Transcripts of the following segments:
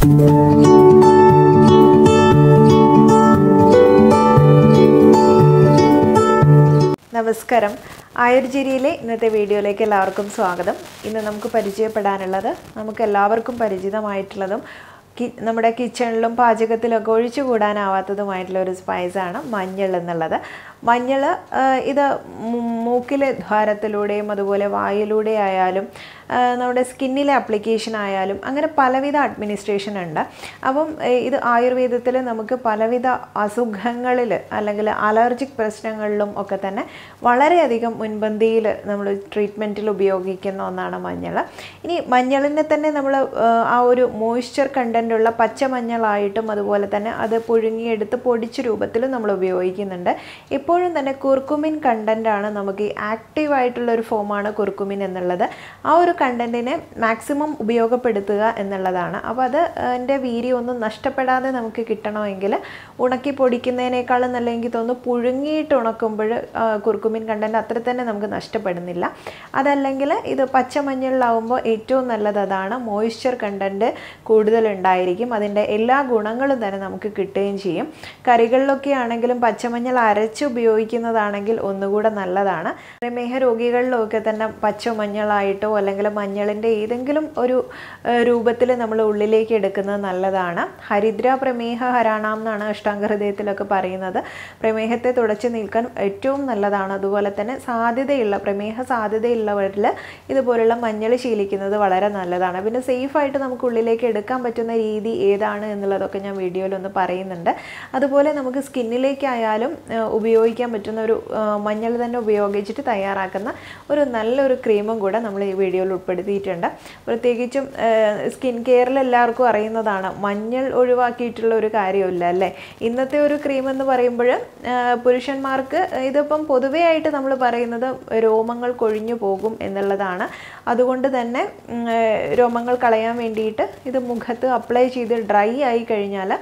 നമസ്കാരം ആയുർജിരിയിലെ ഇന്നത്തെ വീഡിയോയിലേക്ക് എല്ലാവർക്കും സ്വാഗതം ഇന്ന് നമുക്ക് പരിചയപ്പെടാനുള്ളത് നമുക്ക് എല്ലാവർക്കും പരിചിതമായിട്ടുള്ളതും കി- നമ്മുടെ കിച്ചണിലും പാചകത്തിലൊക്കെ ഒഴിച്ചുകൂടാനാവാത്തതുമായിട്ടുള്ള ഒരു സ്പൈസാണ് മഞ്ഞൾ എന്നുള്ളത് മഞ്ഞൾ ഇത് മൂ- മൂക്കിലെ ദ്വാരത്തിലൂടെയും അതുപോലെ വായിലൂടെ ആയാലും ആ, നമ്മുടെ സ്കിന്നിലെ ആപ്ലിക്കേഷൻ ആയാലും അങ്ങനെ പലവിധ അഡ്മിനിസ്ട്രേഷൻ ഉണ്ട് അപ്പം ഏ, ഇത് ആയുർവേദത്തിൽ നമുക്ക് പലവിധ അസുഖങ്ങളിൽ അല്ലെങ്കിൽ അലർജിക് പ്രശ്നങ്ങളിലും ഒക്കെ തന്നെ വളരെയധികം മുൻപന്തിയിൽ നമ്മൾ ട്രീറ്റ്മെൻറ്റിൽ ഉപയോഗിക്കുന്ന ഒന്നാണ് മഞ്ഞൾ ഇനി മഞ്ഞളിനെ തന്നെ നമ്മൾ ആ ഒരു മോയ്സ്ചർ കണ്ടൻ്റ് ഉള്ള പച്ചമഞ്ഞളായിട്ടും അതുപോലെ തന്നെ അത് പുഴുങ്ങിയെടുത്ത് പൊടിച്ച രൂപത്തിൽ നമ്മൾ ഉപയോഗിക്കുന്നുണ്ട് എപ്പോഴും തന്നെ കുർക്കുമിൻ കണ്ടൻ്റാണ് നമുക്ക് ഈ ആക്റ്റീവ് ആയിട്ടുള്ള ഒരു ഫോമാണ് കുർക്കുമിൻ എന്നുള്ളത് ആ ഒരു കണ്ടൻറ്റിനെ മാക്സിമം ഉപയോഗപ്പെടുത്തുക എന്നുള്ളതാണ് അപ്പോൾ അത് അതിൻ്റെ വീര്യം ഒന്നും നഷ്ടപ്പെടാതെ നമുക്ക് കിട്ടണമെങ്കിൽ ഉണക്കി പൊടിക്കുന്നതിനേക്കാളും നല്ല എനിക്ക് തോന്നുന്നു പുഴുങ്ങിയിട്ട് ഉണക്കുമ്പോൾ കുർക്കുമിൻ കണ്ടൻറ്റ് അത്ര തന്നെ നമുക്ക് നഷ്ടപ്പെടുന്നില്ല അതല്ലെങ്കിൽ ഇത് പച്ചമഞ്ഞളിലാവുമ്പോൾ ഏറ്റവും നല്ലത് അതാണ് മോയ്സ്ചർ കണ്ടൻറ്റ് കൂടുതലുണ്ടായിരിക്കും അതിൻ്റെ എല്ലാ ഗുണങ്ങളും തന്നെ നമുക്ക് കിട്ടുകയും ചെയ്യും കറികളിലൊക്കെ ആണെങ്കിലും പച്ചമഞ്ഞൾ അരച്ച് ഉപയോഗിക്കുന്നതാണെങ്കിൽ ഒന്നുകൂടെ നല്ലതാണ് പ്രമേഹ രോഗികളിലൊക്കെ തന്നെ പച്ചമഞ്ഞളായിട്ടോ അല്ലെങ്കിൽ മഞ്ഞളിൻ്റെ ഏതെങ്കിലും ഒരു രൂപത്തിൽ നമ്മൾ ഉള്ളിലേക്ക് എടുക്കുന്നത് നല്ലതാണ് ഹരിദ്ര പ്രമേഹ ഹരാണാം എന്നാണ് അഷ്ടാംഗ ഹൃദയത്തിലൊക്കെ പറയുന്നത് പ്രമേഹത്തെ തുടച്ചു നിൽക്കാൻ ഏറ്റവും നല്ലതാണ് അതുപോലെ തന്നെ സാധ്യതയുള്ള പ്രമേഹ സാധ്യതയുള്ളവരിൽ ഇതുപോലുള്ള മഞ്ഞൾ ശീലിക്കുന്നത് വളരെ നല്ലതാണ് പിന്നെ സേഫായിട്ട് നമുക്ക് ഉള്ളിലേക്ക് എടുക്കാൻ പറ്റുന്ന രീതി ഏതാണ് എന്നുള്ളതൊക്കെ ഞാൻ വീഡിയോയിലൊന്ന് പറയുന്നുണ്ട് അതുപോലെ നമുക്ക് സ്കിന്നിലേക്കായാലും ഏഹ്, ഉപയോഗിക്കാൻ പറ്റുന്ന ഒരു ഏഹ്, മഞ്ഞൾ തന്നെ ഉപയോഗിച്ചിട്ട് തയ്യാറാക്കുന്ന ഒരു നല്ലൊരു ക്രീമും കൂടെ നമ്മൾ ഈ വീഡിയോയിൽ ഉൾപ്പെടുത്തിയിട്ടുണ്ട് പ്രത്യേകിച്ചും സ്കിൻ കെയറിൽ എല്ലാവർക്കും അറിയുന്നതാണ് മഞ്ഞൾ ഒഴിവാക്കിയിട്ടുള്ള ഒരു കാര്യമില്ല അല്ലേ ഇന്നത്തെ ഒരു ക്രീം എന്ന് പറയുമ്പോൾ പുരുഷന്മാർക്ക് ഇതിപ്പം പൊതുവേ ആയിട്ട് നമ്മൾ പറയുന്നത് രോമങ്ങൾ കൊഴിഞ്ഞു പോകും എന്നുള്ളതാണ് അതുകൊണ്ട് തന്നെ ഉം, ഏഹ്, രോമങ്ങൾ കളയാൻ വേണ്ടിയിട്ട് ഇത് മുഖത്ത് അപ്ലൈ ചെയ്ത് ഡ്രൈ ആയി കഴിഞ്ഞാൽ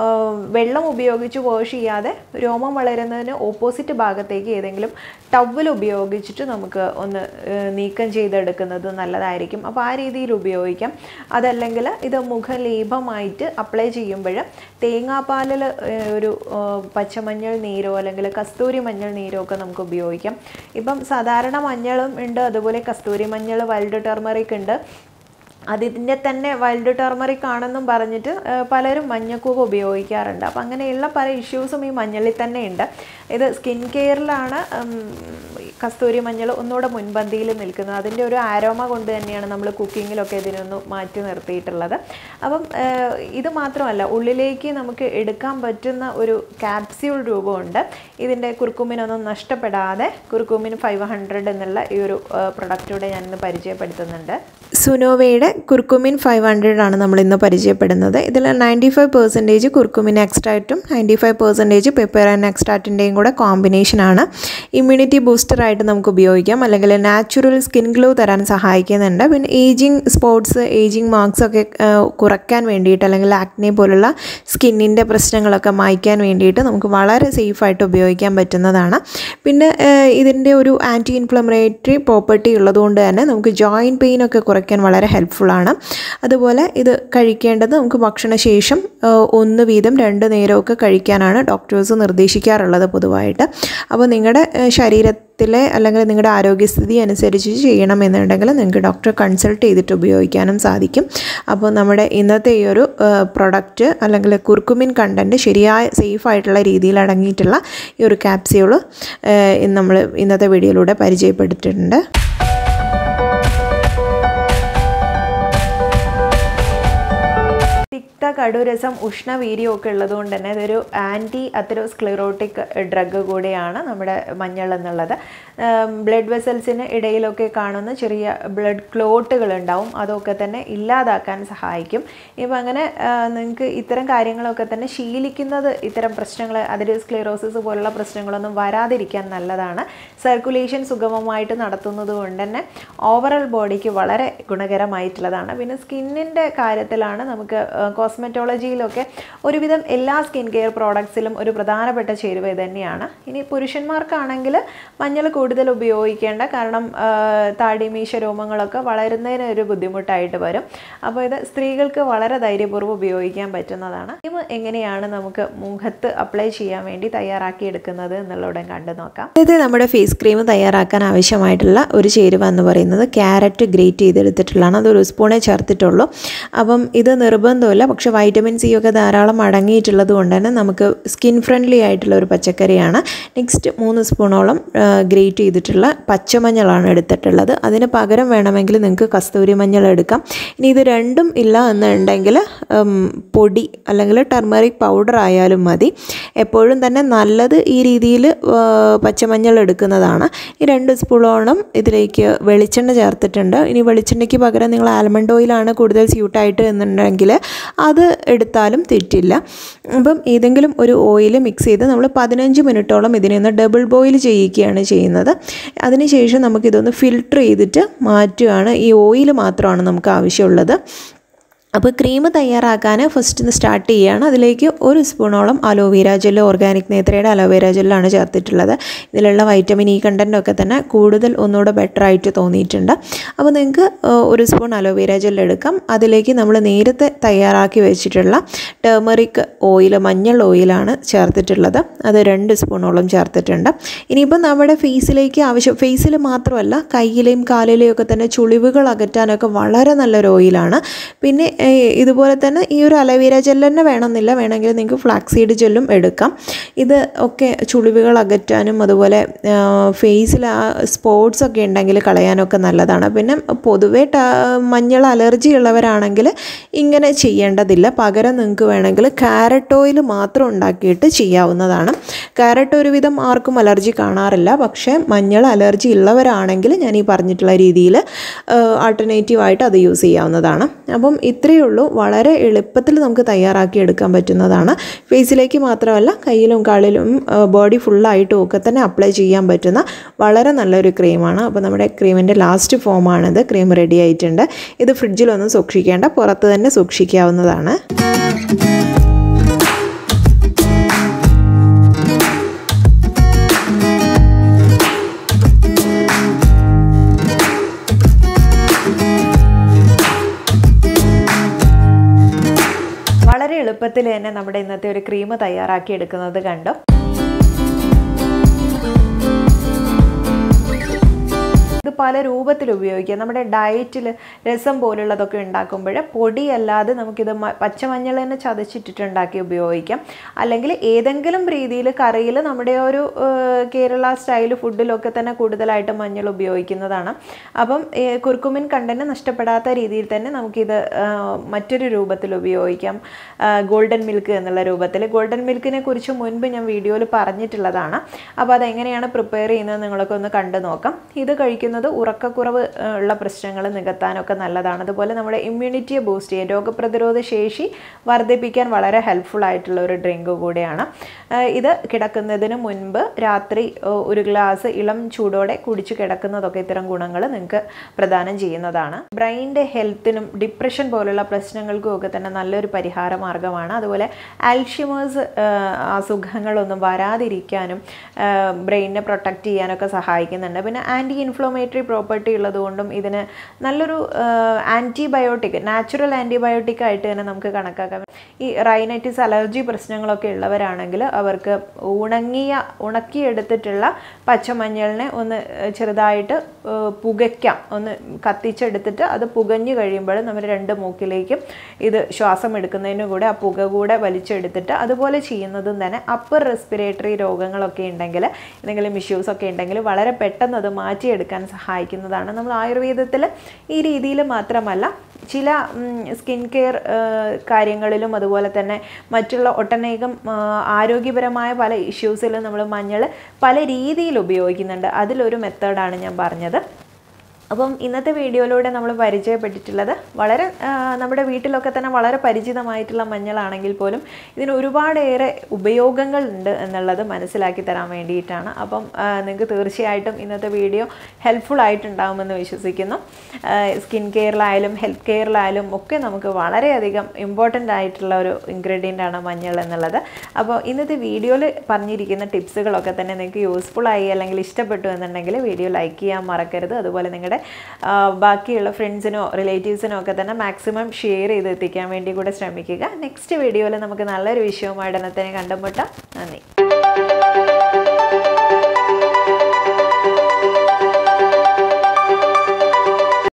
വെള്ളം ഉപയോഗിച്ച് വാഷ് ചെയ്യാതെ രോമം വളരുന്നതിന് ഓപ്പോസിറ്റ് ഭാഗത്തേക്ക് ഏതെങ്കിലും ടവൽ ഉപയോഗിച്ചിട്ട് നമുക്ക് ഒന്ന് ഏഹ്, നീക്കം ചെയ്തെടുക്കുന്നത് നല്ലതായിരിക്കും അപ്പോൾ ആ രീതിയിൽ ഉപയോഗിക്കാം അതല്ലെങ്കിൽ ഇത് മുഖലേപമായിട്ട് അപ്ലൈ ചെയ്യുമ്പോൾ തേങ്ങാപ്പാലിൽ ഏഹ്, ഒരു ഏഹ്, പച്ചമഞ്ഞൾ നീരോ അല്ലെങ്കിൽ കസ്തൂരി മഞ്ഞൾ നീരോ ഒക്കെ നമുക്ക് ഉപയോഗിക്കാം ഇപ്പം സാധാരണ മഞ്ഞളും ഉണ്ട് അതുപോലെ കസ്തൂരി മഞ്ഞൾ വൈൽഡ് ടെർമറിക് ഉണ്ട് അതിൻ്റെ തന്നെ വൈൽഡ് ടെർമറിക് ആണെന്നും പറഞ്ഞിട്ട് ആ, പലരും മഞ്ഞക്കൂവ് ഉപയോഗിക്കാറുണ്ട് അപ്പം അങ്ങനെയുള്ള പല ഇഷ്യൂസും ഈ മഞ്ഞളിൽ തന്നെ ഉണ്ട് ഇത് സ്കിൻ കെയറിലാണ് ഉം, കസ്തൂരി മഞ്ഞൾ ഒന്നുകൂടെ മുൻപന്തിയിൽ നിൽക്കുന്നത് അതിൻ്റെ ഒരു ആരോമ കൊണ്ട് തന്നെയാണ് നമ്മൾ കുക്കിങ്ങിലൊക്കെ ഇതിനൊന്ന് മാറ്റി നിർത്തിയിട്ടുള്ളത് അപ്പം ആ, ഇത് മാത്രമല്ല ഉള്ളിലേക്ക് നമുക്ക് എടുക്കാൻ പറ്റുന്ന ഒരു ക്യാപ്സ്യൂൾ രൂപമുണ്ട് ഇതിൻ്റെ കുർക്കുമിനൊന്നും നഷ്ടപ്പെടാതെ കുർക്കുമിൻ ഫൈവ് ഹൺഡ്രഡ് എന്നുള്ള ഈ ഒരു പ്രൊഡക്റ്റൂടെ ഞാനിന്ന് പരിചയപ്പെടുത്തുന്നുണ്ട് സുനോവയുടെ കുർക്കുമിൻ ഫൈവ് ഹൺഡ്രഡ് ആണ് നമ്മൾ ഇന്ന് പരിചയപ്പെടുന്നത് ഇതിൽ നയൻറ്റി ഫൈവ് പെർസെൻറ്റേജ് കുർക്കുമിൻ എക്സ്ട്രാക്റ്റും നയൻറ്റി ഫൈവ് പെർസെൻറ്റേജ് പെപ്പർ എക്സ്ട്രാക്റ്റിൻ്റെയും കൂടെ കോമ്പിനേഷനാണ് ഇമ്മ്യൂണിറ്റി ബൂസ്റ്ററായിട്ട് നമുക്ക് ഉപയോഗിക്കാം അല്ലെങ്കിൽ നാച്ചുറൽ സ്കിൻ ഗ്ലോ തരാൻ സഹായിക്കുന്നുണ്ട് പിന്നെ ഏജിങ് സ്പോട്സ് ഏജിങ് മാർക്സ് ഒക്കെ ആ, കുറയ്ക്കാൻ വേണ്ടിയിട്ട് അല്ലെങ്കിൽ ആക്നെ പോലുള്ള സ്കിന്നിൻ്റെ പ്രശ്നങ്ങളൊക്കെ മായ്ക്കാൻ വേണ്ടിയിട്ട് നമുക്ക് വളരെ സേഫായിട്ട് ഉപയോഗിക്കാൻ പറ്റുന്നതാണ് പിന്നെ ഇതിൻ്റെ ഒരു ആൻറ്റി ഇൻഫ്ലമറേറ്ററി പ്രോപ്പർട്ടി ഉള്ളതുകൊണ്ട് തന്നെ നമുക്ക് ജോയിൻറ്റ് പെയിൻ ഒക്കെ കുറയ്ക്കാൻ വളരെ ഹെൽപ്ഫുള്ളാണ് അതുപോലെ ഇത് കഴിക്കേണ്ടത് നമുക്ക് ഭക്ഷണശേഷം ആ, ഒന്ന് വീതം രണ്ട് നേരമൊക്കെ കഴിക്കാനാണ് ഡോക്ടേഴ്സ് നിർദ്ദേശിക്കാറുള്ളത് പൊതുവായിട്ട് അപ്പോൾ നിങ്ങളുടെ ആ, ശരീരത്തിലെ അല്ലെങ്കിൽ നിങ്ങളുടെ ആരോഗ്യസ്ഥിതി അനുസരിച്ച് ചെയ്യണമെന്നുണ്ടെങ്കിൽ നിങ്ങൾക്ക് ഡോക്ടറെ കൺസൾട്ട് ചെയ്തിട്ട് ഉപയോഗിക്കാനും സാധിക്കും അപ്പോൾ നമ്മുടെ ഇന്നത്തെ ഈ ഒരു പ്രൊഡക്റ്റ് അല്ലെങ്കിൽ കുർക്കുമിൻ കണ്ടൻറ്റ് ശരിയായ സേഫ് ആയിട്ടുള്ള രീതിയിൽ അടങ്ങിയിട്ടുള്ള ഈ ഒരു ക്യാപ്സ്യൂള് നമ്മൾ ഇന്നത്തെ വീഡിയോയിലൂടെ പരിചയപ്പെട്ടിട്ടുണ്ട് തിക്ത കടുരസം ഉഷ്ണവീര്യം ഒക്കെ ഉള്ളതുകൊണ്ട് തന്നെ ഇതൊരു ആൻറ്റി അത്രോസ്ക്ലിറോട്ടിക് ഡ്രഗ് കൂടിയാണ് നമ്മുടെ മഞ്ഞൾ എന്നുള്ളത് ബ്ലഡ് വെസൽസിന് ഇടയിലൊക്കെ കാണുന്ന ചെറിയ ബ്ലഡ് ക്ലോട്ടുകൾ ഉണ്ടാവും അതൊക്കെ തന്നെ ഇല്ലാതാക്കാൻ സഹായിക്കും ഇപ്പം അങ്ങനെ നിങ്ങൾക്ക് ഇത്തരം കാര്യങ്ങളൊക്കെ തന്നെ ശീലിക്കുന്നത് ഇത്തരം പ്രശ്നങ്ങൾ അതിരോസ്ക്ലിറോസിസ് പോലുള്ള പ്രശ്നങ്ങളൊന്നും വരാതിരിക്കാൻ നല്ലതാണ് സർക്കുലേഷൻ സുഗമമായിട്ട് നടത്തുന്നത് കൊണ്ട് തന്നെ ഓവറോൾ ബോഡിക്ക് വളരെ ഗുണകരമായിട്ടുള്ളതാണ് പിന്നെ സ്കിന്നിൻ്റെ കാര്യത്തിലാണ് നമുക്ക് കോസ്മെറ്റിക് കോസ്മെറ്റോളജിയിലൊക്കെ ഒരുവിധം എല്ലാ സ്കിൻ കെയർ പ്രോഡക്ട്സിലും ഒരു പ്രധാനപ്പെട്ട ചേരുവ ഇത് തന്നെയാണ് ഇനി പുരുഷന്മാർക്കാണെങ്കിൽ മഞ്ഞൾ കൂടുതൽ ഉപയോഗിക്കേണ്ട കാരണം ആ, താടി മീശ രോമങ്ങളൊക്കെ വളരുന്നതിന് ഒരു ബുദ്ധിമുട്ടായിട്ട് വരും അപ്പോൾ ഇത് സ്ത്രീകൾക്ക് വളരെ ധൈര്യപൂർവ്വം ഉപയോഗിക്കാൻ പറ്റുന്നതാണ് ക്രീം എങ്ങനെയാണ് നമുക്ക് മുഖത്ത് അപ്ലൈ ചെയ്യാൻ വേണ്ടി തയ്യാറാക്കി എടുക്കുന്നത് എന്നുള്ളതും കണ്ടു നോക്കാം ആദ്യത്തെ നമ്മുടെ ഫേസ് ക്രീം തയ്യാറാക്കാൻ ആവശ്യമായിട്ടുള്ള ഒരു ചേരുവ എന്ന് പറയുന്നത് ക്യാരറ്റ് ഗ്രേറ്റ് ചെയ്തെടുത്തിട്ടുള്ളതാണ് അതൊരു സ്പൂണേ ചേർത്തിട്ടുള്ളൂ അപ്പം ഇത് നിർബന്ധമില്ല പക്ഷേ വൈറ്റമിൻ സി ഒക്കെ ധാരാളം അടങ്ങിയിട്ടുള്ളത് കൊണ്ട് തന്നെ നമുക്ക് സ്കിൻ ഫ്രണ്ട്ലി ആയിട്ടുള്ള ഒരു പച്ചക്കറിയാണ് നെക്സ്റ്റ് മൂന്ന് സ്പൂണോളം ഗ്രേറ്റ് ചെയ്തിട്ടുള്ള പച്ചമഞ്ഞളാണ് എടുത്തിട്ടുള്ളത് അതിന് പകരം വേണമെങ്കിൽ നിങ്ങൾക്ക് കസ്തൂരി മഞ്ഞൾ എടുക്കാം ഇനി ഇത് രണ്ടും ഇല്ല എന്നുണ്ടെങ്കിൽ ഉം, പൊടി അല്ലെങ്കിൽ ടർമറിക് പൗഡർ ആയാലും മതി എപ്പോഴും തന്നെ നല്ലത് ഈ രീതിയിൽ പച്ചമഞ്ഞൾ എടുക്കുന്നതാണ് ഈ രണ്ട് സ്പൂണോളം ഇതിലേക്ക് വെളിച്ചെണ്ണ ചേർത്തിട്ടുണ്ട് ഇനി വെളിച്ചെണ്ണയ്ക്ക് പകരം നിങ്ങൾ ആൽമണ്ട് ഓയിലാണ് കൂടുതൽ സ്യൂട്ടായിട്ട് എന്നുണ്ടെങ്കിൽ അത് എടുത്താലും തെറ്റില്ല അപ്പം ഏതെങ്കിലും ഒരു ഓയിൽ മിക്സ് ചെയ്ത് നമ്മൾ പതിനഞ്ച് മിനിറ്റോളം ഇതിനെ ഒന്ന് ഡബിൾ ബോയിൽ ചെയ്യിക്കുകയാണ് ചെയ്യുന്നത് അതിനുശേഷം നമുക്കിതൊന്ന് ഫിൽട്ടർ ചെയ്തിട്ട് മാറ്റുകയാണ് ഈ ഓയിൽ മാത്രമാണ് നമുക്ക് ആവശ്യമുള്ളത് അപ്പോൾ ക്രീം തയ്യാറാക്കാൻ ഫസ്റ്റ് ഒന്ന് സ്റ്റാർട്ട് ചെയ്യുകയാണ് അതിലേക്ക് ഒരു സ്പൂണോളം അലോവേര ജെല്ല് ഓർഗാനിക് നേത്രയുടെ അലോവേര ജെല്ലാണ് ചേർത്തിട്ടുള്ളത് ഇതിലുള്ള വൈറ്റമിൻ ഇ കണ്ടൻറ്റൊക്കെ തന്നെ കൂടുതൽ ഒന്നുകൂടെ ബെറ്റർ ആയിട്ട് തോന്നിയിട്ടുണ്ട് അപ്പോൾ നിങ്ങൾക്ക് ഒരു സ്പൂൺ അലോവേര ജെല്ല് എടുക്കാം അതിലേക്ക് നമ്മൾ നേരത്തെ തയ്യാറാക്കി വെച്ചിട്ടുള്ള ടേമറിക് ഓയിൽ മഞ്ഞൾ ഓയിലാണ് ചേർത്തിട്ടുള്ളത് അത് രണ്ട് സ്പൂണോളം ചേർത്തിട്ടുണ്ട് ഇനിയിപ്പോൾ നമ്മുടെ ഫേസിലേക്ക് ആവശ്യം ഫേസിൽ മാത്രമല്ല കയ്യിലെയും കാലിലെയും ഒക്കെ തന്നെ ചുളിവുകൾ അകറ്റാനൊക്കെ വളരെ നല്ലൊരു ഓയിലാണ് പിന്നെ ഏഹ്, ഇതുപോലെ തന്നെ ഈ ഒരു അലവീര ജെല്ല് തന്നെ വേണമെന്നില്ല വേണമെങ്കിൽ നിങ്ങൾക്ക് ഫ്ലാക്സീഡ് ജെല്ലും എടുക്കാം ഇത് ഒക്കെ ചുളിവുകൾ അകറ്റാനും അതുപോലെ ഫേസിൽ ആ സ്പോട്സ് ഒക്കെ ഉണ്ടെങ്കിൽ കളയാനൊക്കെ നല്ലതാണ് പിന്നെ പൊതുവേ ട മഞ്ഞൾ അലർജി ഉള്ളവരാണെങ്കിൽ ഇങ്ങനെ ചെയ്യേണ്ടതില്ല പകരം നിങ്ങൾക്ക് വേണമെങ്കിൽ ക്യാരറ്റ് ഓയിൽ മാത്രം ഉണ്ടാക്കിയിട്ട് ചെയ്യാവുന്നതാണ് ക്യാരറ്റ് ഒരുവിധം ആർക്കും അലർജി കാണാറില്ല പക്ഷേ മഞ്ഞൾ അലർജി ഉള്ളവരാണെങ്കിൽ ഞാൻ ഈ പറഞ്ഞിട്ടുള്ള രീതിയിൽ ആൾട്ടർനേറ്റീവായിട്ട് അത് യൂസ് ചെയ്യാവുന്നതാണ് അപ്പം ഇത്രയേ ഉള്ളൂ വളരെ എളുപ്പത്തിൽ നമുക്ക് തയ്യാറാക്കി എടുക്കാൻ പറ്റുന്നതാണ് ഫേസിലേക്ക് മാത്രമല്ല കയ്യിലും കാലിലും ബോഡി ഫുള്ളായിട്ടും ഒക്കെ തന്നെ അപ്ലൈ ചെയ്യാൻ പറ്റുന്ന വളരെ നല്ലൊരു ക്രീമാണ് അപ്പോൾ നമ്മുടെ ക്രീമിൻ്റെ ലാസ്റ്റ് ഫോമാണിത് ക്രീം റെഡി ആയിട്ടുണ്ട് ഇത് ഫ്രിഡ്ജിലൊന്നും സൂക്ഷിക്കേണ്ട പുറത്ത് തന്നെ സൂക്ഷിക്കാവുന്നതാണ് വളരെ എളുപ്പത്തിൽ തന്നെ നമ്മുടെ ഇന്നത്തെ ഒരു ക്രീം തയ്യാറാക്കി എടുക്കുന്നത് കണ്ടു ഇത് പല രൂപത്തിൽ ഉപയോഗിക്കാം നമ്മുടെ ഡയറ്റിൽ രസം പോലുള്ളതൊക്കെ ഉണ്ടാക്കുമ്പോൾ പൊടിയല്ലാതെ നമുക്കിത് മ- പച്ചമഞ്ഞൾ തന്നെ ചതച്ചിട്ടിട്ടുണ്ടാക്കി ഉപയോഗിക്കാം അല്ലെങ്കിൽ ഏതെങ്കിലും രീതിയിൽ കറിയിൽ നമ്മുടെ ഒരു ഏഹ്, കേരള സ്റ്റൈൽ ഫുഡിലൊക്കെ തന്നെ കൂടുതലായിട്ട് മഞ്ഞൾ ഉപയോഗിക്കുന്നതാണ് അപ്പം ഏഹ്, കുർക്കുമിൻ കണ്ടന്റ് നഷ്ടപ്പെടാത്ത രീതിയിൽ തന്നെ നമുക്കിത് ഏഹ്, മറ്റൊരു രൂപത്തിൽ ഉപയോഗിക്കാം ഗോൾഡൻ മിൽക്ക് എന്നുള്ള രൂപത്തിൽ ഗോൾഡൻ മിൽക്കിനെ കുറിച്ച് മുൻപ് ഞാൻ വീഡിയോയിൽ പറഞ്ഞിട്ടുള്ളതാണ് അപ്പോൾ അതെങ്ങനെയാണ് പ്രിപ്പയർ ചെയ്യുന്നത് നിങ്ങളൊക്കെ ഒന്ന് കണ്ടു നോക്കാം ഇത് കഴിക്കുന്നത് ഉറക്കക്കുറവ് ഏഹ്, ഉള്ള പ്രശ്നങ്ങൾ നികത്താനൊക്കെ നല്ലതാണ് അതുപോലെ നമ്മുടെ ഇമ്മ്യൂണിറ്റിയെ ബൂസ്റ്റ് ചെയ്യുക രോഗപ്രതിരോധ ശേഷി വർദ്ധിപ്പിക്കാൻ വളരെ ഹെൽപ്ഫുൾ ആയിട്ടുള്ള ഒരു ഡ്രിങ്ക് കൂടിയാണ് ഏഹ്, ഇത് കിടക്കുന്നതിന് മുൻപ് രാത്രി ഏഹ്, ഒരു ഗ്ലാസ് ഇളം ചൂടോടെ കുടിച്ച് കിടക്കുന്നതൊക്കെ ഇത്തരം ഗുണങ്ങൾ നിങ്ങൾക്ക് പ്രദാനം ചെയ്യുന്നതാണ് ബ്രെയിനിൻ്റെ ഹെൽത്തിനും ഡിപ്രഷൻ പോലുള്ള പ്രശ്നങ്ങൾക്കും ഒക്കെ തന്നെ നല്ലൊരു പരിഹാര മാർഗ്ഗമാണ് അതുപോലെ ആൽഷിമേഴ്സ് അസുഖങ്ങളൊന്നും വരാതിരിക്കാനും ബ്രെയിനിനെ പ്രൊട്ടക്റ്റ് ചെയ്യാനൊക്കെ സഹായിക്കുന്നുണ്ട് പിന്നെ ആൻറ്റി ഇൻഫ്ലമേറ്ററി പ്രോപ്പർട്ടി ഉള്ളതുകൊണ്ടും ഇതിന് നല്ലൊരു ആൻറ്റിബയോട്ടിക് നാച്ചുറൽ ആൻറ്റിബയോട്ടിക് ആയിട്ട് തന്നെ നമുക്ക് കണക്കാക്കാം ഈ റൈനൈറ്റിസ് അലർജി പ്രശ്നങ്ങളൊക്കെ ഉള്ളവരാണെങ്കിൽ അവർക്ക് ഉണങ്ങിയ ഉണക്കിയെടുത്തിട്ടുള്ള പച്ചമഞ്ഞളിനെ ഒന്ന് ഏഹ്, ചെറുതായിട്ട് ഏഹ്, പുകയ്ക്കാം ഒന്ന് കത്തിച്ചെടുത്തിട്ട് അത് പുകഞ്ഞു കഴിയുമ്പോൾ നമ്മൾ രണ്ട് മൂക്കിലേക്കും ഇത് ശ്വാസം എടുക്കുന്നതിന് കൂടെ ആ പുക കൂടെ വലിച്ചെടുത്തിട്ട് അതുപോലെ ചെയ്യുന്നതും തന്നെ അപ്പർ റെസ്പിറേറ്ററി രോഗങ്ങളൊക്കെ ഉണ്ടെങ്കിൽ എന്തെങ്കിലും ഇഷ്യൂസ് ഒക്കെ ഉണ്ടെങ്കിൽ വളരെ പെട്ടെന്ന് അത് മാറ്റിയെടുക്കാൻ സഹായിക്കുന്നതാണ് നമ്മൾ ആയുർവേദത്തിൽ ഈ രീതിയിൽ മാത്രമല്ല ചില സ്കിൻ കെയർ കാര്യങ്ങളിലും അതുപോലെ തന്നെ മറ്റുള്ള ഒട്ടനേകം ആ, ആരോഗ്യപരമായ പല ഇഷ്യൂസിലും നമ്മൾ മഞ്ഞൾ പല രീതിയിൽ ഉപയോഗിക്കുന്നുണ്ട് അതിലൊരു മെത്തേഡാണ് ഞാൻ പറഞ്ഞത് അപ്പം ഇന്നത്തെ വീഡിയോയിലൂടെ നമ്മൾ പരിചയപ്പെട്ടിട്ടുള്ളത് വളരെ ആ, നമ്മുടെ വീട്ടിലൊക്കെ തന്നെ വളരെ പരിചിതമായിട്ടുള്ള മഞ്ഞളാണെങ്കിൽ പോലും ഇതിന് ഒരുപാടേറെ ഉപയോഗങ്ങൾ ഉണ്ട് എന്നുള്ളത് മനസ്സിലാക്കി തരാൻ വേണ്ടിയിട്ടാണ് അപ്പം നിങ്ങൾക്ക് തീർച്ചയായിട്ടും ഇന്നത്തെ വീഡിയോ ഹെൽപ്ഫുൾ ആയിട്ടുണ്ടാകുമെന്ന് വിശ്വസിക്കുന്നു സ്കിൻ കെയറിലായാലും ഹെൽത്ത് കെയറിലായാലും ഒക്കെ നമുക്ക് വളരെയധികം ഇമ്പോർട്ടൻ്റ് ആയിട്ടുള്ള ഒരു ഇൻഗ്രീഡിയൻ്റ് ആണ് മഞ്ഞൾ എന്നുള്ളത് അപ്പോൾ ഇന്നത്തെ വീഡിയോയിൽ പറഞ്ഞിരിക്കുന്ന ടിപ്സുകളൊക്കെ തന്നെ നിങ്ങൾക്ക് യൂസ്ഫുൾ ആയി അല്ലെങ്കിൽ ഇഷ്ടപ്പെട്ടു എന്നുണ്ടെങ്കിൽ വീഡിയോ ലൈക്ക് ചെയ്യാൻ മറക്കരുത് അതുപോലെ നിങ്ങളുടെ ആ, ബാക്കിയുള്ള ഫ്രണ്ട്സിനോ റിലേറ്റീവ്സിനോ ഒക്കെ തന്നെ മാക്സിമം ഷെയർ ചെയ്ത് എത്തിക്കാൻ വേണ്ടി കൂടെ ശ്രമിക്കുക നെക്സ്റ്റ് വീഡിയോയിൽ നമുക്ക് നല്ലൊരു വിഷയവുമായിട്ട് തന്നെ കണ്ടുമുട്ടാം നന്ദി